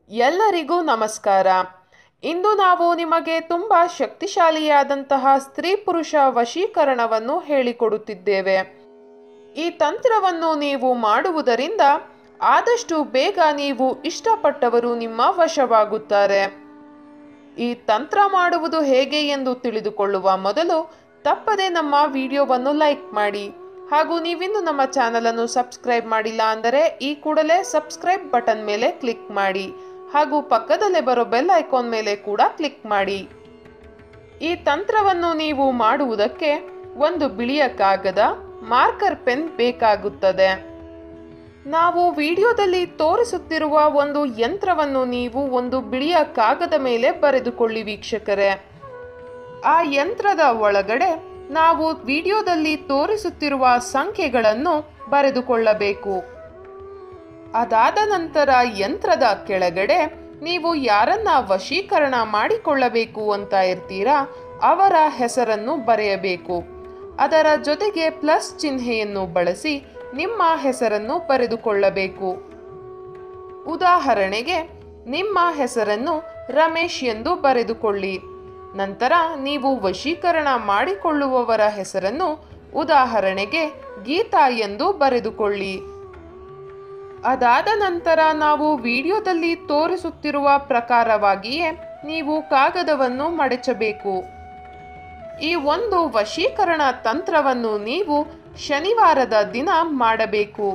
ಎಲ್ಲರಿಗೂ ನಮಸ್ಕಾರ ಇಂದು ನಾವು ನಿಮಗೆ ತುಂಬ ಶಕ್ತಿಶಾಲಿಯಾದಂತಹ ಸ್ತ್ರೀ ಪುರುಷ ವಶೀಕರಣವನ್ನು ಹೇಳಿಕೊಡುತ್ತಿದ್ದೇವೆ ಈ ತಂತ್ರವನ್ನು ನೀವು ಮಾಡುವುದರಿಂದ ಆದಷ್ಟು ಬೇಗ ನೀವು ಇಷ್ಟಪಟ್ಟವರು ನಿಮ್ಮ ವಶವಾಗುತ್ತಾರೆ ಈ ತಂತ್ರ ಮಾಡುವುದು ಹೇಗೆ ಎಂದು ತಿಳಿದುಕೊಳ್ಳುವ ಮೊದಲು ತಪ್ಪದೆ ನಮ್ಮ ವಿಡಿಯೋವನ್ನು ಲೈಕ್ ಮಾಡಿ ಹಾಗೂ ನೀವಿನ್ನು ನಮ್ಮ ಚಾನಲನ್ನು ಸಬ್ಸ್ಕ್ರೈಬ್ ಮಾಡಿಲ್ಲ ಅಂದರೆ ಈ ಕೂಡಲೇ ಸಬ್ಸ್ಕ್ರೈಬ್ ಬಟನ್ ಮೇಲೆ ಕ್ಲಿಕ್ ಮಾಡಿ ಹಾಗೂ ಪಕ್ಕದಲ್ಲೇ ಬರೋ ಬೆಲ್ ಐಕಾನ್ ಮೇಲೆ ಕೂಡ ಕ್ಲಿಕ್ ಮಾಡಿ ಈ ತಂತ್ರವನ್ನು ನೀವು ಮಾಡುವುದಕ್ಕೆ ಒಂದು ಬಿಳಿಯ ಕಾಗದ ಮಾರ್ಕರ್ ಪೆನ್ ಬೇಕಾಗುತ್ತದೆ ನಾವು ವಿಡಿಯೋದಲ್ಲಿ ತೋರಿಸುತ್ತಿರುವ ಒಂದು ಯಂತ್ರವನ್ನು ನೀವು ಒಂದು ಬಿಳಿಯ ಕಾಗದ ಮೇಲೆ ಬರೆದುಕೊಳ್ಳಿ ವೀಕ್ಷಕರೇ ಆ ಯಂತ್ರದ ಒಳಗಡೆ ನಾವು ವಿಡಿಯೋದಲ್ಲಿ ತೋರಿಸುತ್ತಿರುವ ಸಂಖ್ಯೆಗಳನ್ನು ಬರೆದುಕೊಳ್ಳಬೇಕು ಅದಾದ ನಂತರ ಯಂತ್ರದ ಕೆಳಗಡೆ ನೀವು ಯಾರನ್ನ ವಶೀಕರಣ ಮಾಡಿಕೊಳ್ಳಬೇಕು ಅಂತ ಇರ್ತೀರಾ ಅವರ ಹೆಸರನ್ನು ಬರೆಯಬೇಕು ಅದರ ಜೊತೆಗೆ ಪ್ಲಸ್ ಚಿಹ್ನೆಯನ್ನು ಬಳಸಿ ನಿಮ್ಮ ಹೆಸರನ್ನು ಬರೆದುಕೊಳ್ಳಬೇಕು ಉದಾಹರಣೆಗೆ ನಿಮ್ಮ ಹೆಸರನ್ನು ರಮೇಶ್ ಎಂದು ಬರೆದುಕೊಳ್ಳಿ ನಂತರ ನೀವು ವಶೀಕರಣ ಮಾಡಿಕೊಳ್ಳುವವರ ಹೆಸರನ್ನು ಉದಾಹರಣೆಗೆ ಗೀತಾ ಎಂದು ಬರೆದುಕೊಳ್ಳಿ ಅದಾದ ನಂತರ ನಾವು ವಿಡಿಯೋದಲ್ಲಿ ತೋರಿಸುತ್ತಿರುವ ಪ್ರಕಾರವಾಗಿಯೇ ನೀವು ಕಾಗದವನ್ನು ಮಡಚಬೇಕು ಈ ಒಂದು ವಶೀಕರಣ ತಂತ್ರವನ್ನು ನೀವು ಶನಿವಾರದ ದಿನ ಮಾಡಬೇಕು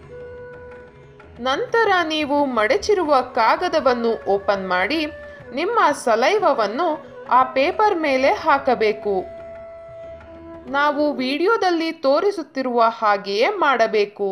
ನಂತರ ನೀವು ಮಡಚಿರುವ ಕಾಗದವನ್ನು ಓಪನ್ ಮಾಡಿ ನಿಮ್ಮ ಸಲೈವವನ್ನು ಆ ಪೇಪರ್ ಮೇಲೆ ಹಾಕಬೇಕು ನಾವು ವಿಡಿಯೋದಲ್ಲಿ ತೋರಿಸುತ್ತಿರುವ ಹಾಗೆಯೇ ಮಾಡಬೇಕು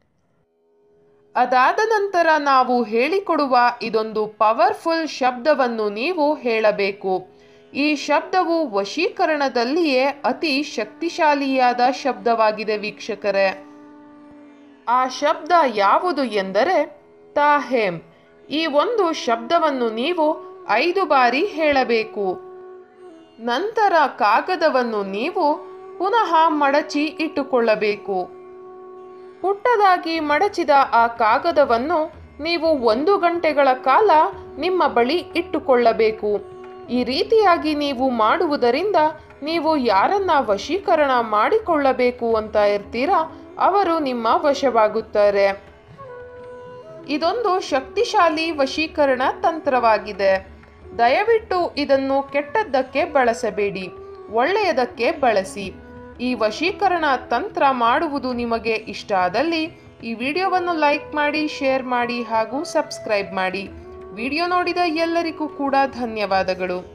ಅದಾದ ನಂತರ ನಾವು ಹೇಳಿಕೊಡುವ ಇದೊಂದು ಪವರ್ಫುಲ್ ಶಬ್ದವನ್ನು ನೀವು ಹೇಳಬೇಕು ಈ ಶಬ್ದವು ವಶೀಕರಣದಲ್ಲಿಯೇ ಅತಿ ಶಕ್ತಿಶಾಲಿಯಾದ ಶಬ್ದವಾಗಿದೆ ವೀಕ್ಷಕರೇ ಆ ಶಬ್ದ ಯಾವುದು ಎಂದರೆ ತಾಹೇಮ್ ಈ ಒಂದು ಶಬ್ದವನ್ನು ನೀವು ಐದು ಬಾರಿ ಹೇಳಬೇಕು ನಂತರ ಕಾಗದವನ್ನು ನೀವು ಪುನಃ ಮಡಚಿ ಇಟ್ಟುಕೊಳ್ಳಬೇಕು ಪುಟ್ಟದಾಗಿ ಮಡಚಿದ ಆ ಕಾಗದವನ್ನು ನೀವು ಒಂದು ಗಂಟೆಗಳ ಕಾಲ ನಿಮ್ಮ ಬಳಿ ಇಟ್ಟುಕೊಳ್ಳಬೇಕು ಈ ರೀತಿಯಾಗಿ ನೀವು ಮಾಡುವುದರಿಂದ ನೀವು ಯಾರನ್ನ ವಶೀಕರಣ ಮಾಡಿಕೊಳ್ಳಬೇಕು ಅಂತ ಇರ್ತೀರಾ ಅವರು ನಿಮ್ಮ ವಶವಾಗುತ್ತಾರೆ ಇದೊಂದು ಶಕ್ತಿಶಾಲಿ ವಶೀಕರಣ ತಂತ್ರವಾಗಿದೆ ದಯವಿಟ್ಟು ಇದನ್ನು ಕೆಟ್ಟದ್ದಕ್ಕೆ ಬಳಸಬೇಡಿ ಒಳ್ಳೆಯದಕ್ಕೆ ಬಳಸಿ ಈ ವಶೀಕರಣ ತಂತ್ರ ಮಾಡುವುದು ನಿಮಗೆ ಇಷ್ಟ ಆದಲ್ಲಿ ಈ ವಿಡಿಯೋವನ್ನು ಲೈಕ್ ಮಾಡಿ ಶೇರ್ ಮಾಡಿ ಹಾಗೂ ಸಬ್ಸ್ಕ್ರೈಬ್ ಮಾಡಿ ವಿಡಿಯೋ ನೋಡಿದ ಎಲ್ಲರಿಗೂ ಕೂಡ ಧನ್ಯವಾದಗಳು